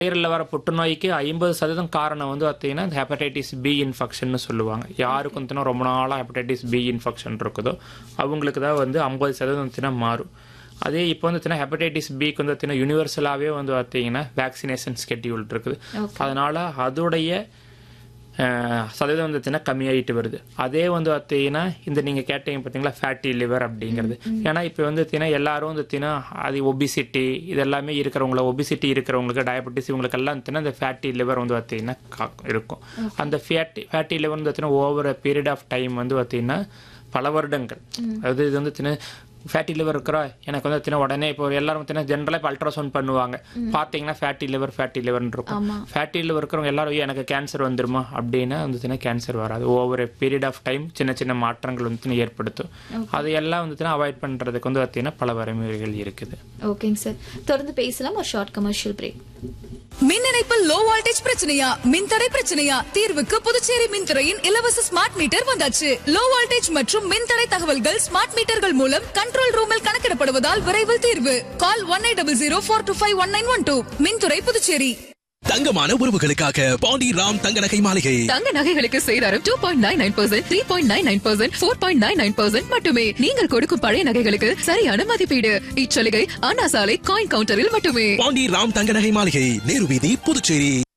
நுரையீரலில் வர புற்றுநோய்க்கு ஐம்பது சதவீதம் காரணம் வந்து பார்த்தீங்கன்னா ஹெப்படைட்டிஸ் பி இன்ஃபெக்ஷன் சொல்லுவாங்க யாருக்கு வந்து ரொம்ப நாளாக ஹெப்படைட்டிஸ் பி இன்ஃபெக்ஷன் இருக்குதோ அவங்களுக்கு தான் வந்து ஐம்பது சதவீதம் வந்துச்சுன்னா மாறும் அதே இப்போ வந்து பார்த்தீங்கன்னா ஹெப்படைட்டிஸ் பிக்கு வந்து பார்த்தீங்கன்னா யூனிவர்சலாகவே வந்து பார்த்தீங்கன்னா வேக்சினேஷன் ஸ்கெட்யூல் இருக்குது அதனால அதோடைய அஹ், சதவீதம் வந்து பார்த்தீங்கன்னா கம்மியாயிட்டு வருது அதே வந்து பார்த்தீங்கன்னா இந்த நீங்கள் கேட்டீங்க பார்த்தீங்களா ஃபேட்டி லிவர் அப்படிங்கிறது ஏன்னா இப்போ வந்து பார்த்தீங்கன்னா எல்லாரும் வந்து பார்த்தீங்கன்னா அது ஒபிசிட்டி இது எல்லாமே இருக்கிறவங்கள ஒபிசிட்டி இருக்கிறவங்களுக்கு டயபெட்டிஸ் இவங்களுக்கு எல்லாம் பார்த்தீங்கன்னா இந்த ஃபேட்டி லிவர் வந்து பார்த்தீங்கன்னா கா- இருக்கும் அந்த ஃபேட்டி ஃபேட்டி லிவர் வந்து பார்த்தீங்கன்னா ஓவர் பீரியட் ஆஃப் டைம் வந்து பார்த்தீங்கன்னா பல வருடங்கள் அதாவது இது வந்து பார்த்தீங்கன்னா ஃபேட்டி லிவர் இருக்கிறா எனக்கு வந்து பார்த்தீங்கன்னா உடனே இப்போ எல்லாரும் பார்த்தீங்கன்னா ஜென்ரலாக இப்போ அல்ட்ராசவுண்ட் பண்ணுவாங்க பார்த்தீங்கன்னா ஃபேட்டி லிவர் ஃபேட்டி லிவர்னு இருக்கும் ஃபேட்டி லிவர் இருக்கிறவங்க எல்லாரும் "ஐயோ, எனக்கு கேன்சர் வந்துருமா அப்படின்னா வந்துச்சுன்னா கேன்சர் வராது ஓவர் பீரியட் ஆஃப் டைம் சின்ன சின்ன மாற்றங்கள் வந்துச்சுன்னா ஏற்படுத்தும் அது எல்லாம் வந்துச்சுன்னா அவாய்ட் பண்ணுறதுக்கு வந்து பார்த்தீங்கன்னா பல வரைமுறைகள் இருக்குது ஓகேங்க சார் தொடர்ந்து பேசலாம் ஒரு ஷார்ட் கமர்ஷியல் பிரேக் மின் இணைப்பில் லோ வோல்டேஜ் பிரச்சனையா மின்தடை பிரச்சனையா தீர்வுக்கு புதுச்சேரி மின்துறையின் இலவச ஸ்மார்ட் மீட்டர் வந்தாச்சு லோ வோல்டேஜ் மற்றும் மின்தடை தகவல்கள் ஸ்மார்ட் மீட்டர்கள் மூலம் கண்ட்ரோல் ரூமில் கணக்கிடப்படுவதால் விரைவில் தீர்வு call one eight double zero four two five one nine one two மின்துறை புதுச்சேரி தங்கமான உறவுகளுக்காக பாண்டி ராம் தங்க நகை மாளிகை தங்க நகைகளுக்கு சேதாரம் two point nine nine percent three point nine nine percent four point nine nine percent மட்டுமே நீங்கள் கொடுக்கும் பழைய நகைகளுக்கு சரியான மதிப்பீடு இச்சலுகை அண்ணா சாலை காயின் கவுண்டரில் மட்டுமே பாண்டி ராம் தங்க நகை மாளிகை நேரு வீதி புதுச்சேரி